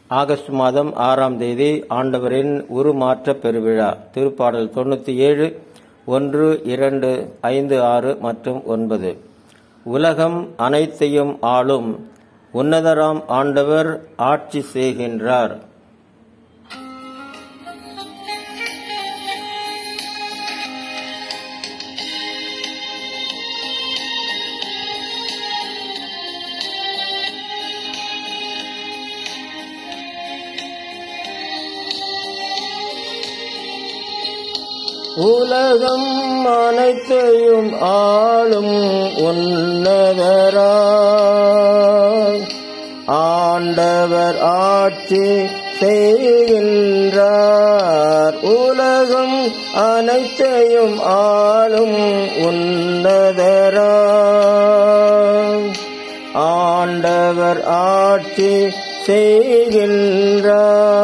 August மாதம் ஆறாம் தேதி ஆண்டவரின் உருமாற்ற பெருவிழா திருப்பாடல் தொண்ணூத்தி ஏழு ஒன்று இரண்டு ஐந்து ஆறு மற்றும் ஒன்பது உலகம் அனைத்தையும் ஆளும் உன்னதராம் ஆண்டவர் ஆட்சி செய்கின்றார் உலகம் அனைத்தையும் ஆளும் உன்னதராய் ஆண்டவர் ஆட்சி செய்கின்றார் உலகம் அனைத்தையும் ஆளும் உன்னதராய் ஆண்டவர் ஆட்சி செய்கின்றார்